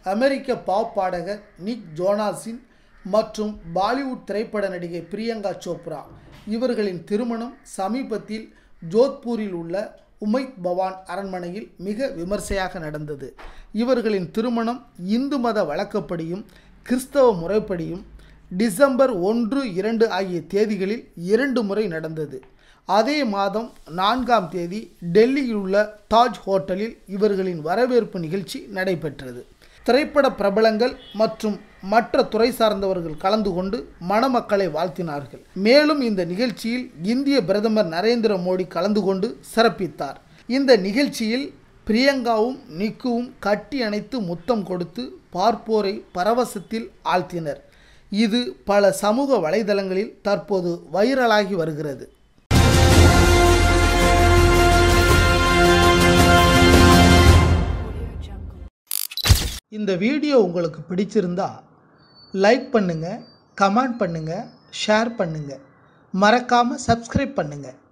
அமெரிக்க pop பாடகர் நிக் ஜோனாஸின் மற்றும் பாலிவுட் திரைப்பட நடிகை பிரியங்கா சோப்ரா இவர்களின் திருமணம் சமீபத்தில் ஜோத்பூரில் உள்ள உமைத் பவான் அரண்மனையில் மிக விமர்சையாக நடந்தது இவர்களின் திருமணம் இந்து மத வழக்கப்படியும் கிறிஸ்தவ முறைப்படியும் டிசம்பர் ஒன்று இரண்டு ஆகிய தேதிகளில் இரண்டு முறை நடந்தது அதே மாதம் நான்காம் தேதி டெல்லியில் உள்ள தாஜ் ஹோட்டலில் இவர்களின் வரவேற்பு நிகழ்ச்சி நடைபெற்றது திரைப்பட பிரபலங்கள் மற்றும் மற்ற துறை சார்ந்தவர்கள் கலந்து கொண்டு மணமக்களை வாழ்த்தினார்கள் மேலும் இந்த நிகழ்ச்சியில் இந்திய பிரதமர் நரேந்திர மோடி கலந்து கொண்டு சிறப்பித்தார் இந்த நிகழ்ச்சியில் பிரியங்காவும் நிக்குவும் கட்டி அணைத்து முத்தம் கொடுத்து பார்ப்போரை பரவசத்தில் ஆழ்த்தினர் இது பல சமூக வலைதளங்களில் தற்போது வைரலாகி வருகிறது இந்த வீடியோ உங்களுக்கு பிடிச்சிருந்தா லைக் பண்ணுங்கள் கமெண்ட் பண்ணுங்கள் ஷேர் பண்ணுங்கள் மறக்காமல் சப்ஸ்கிரைப் பண்ணுங்கள்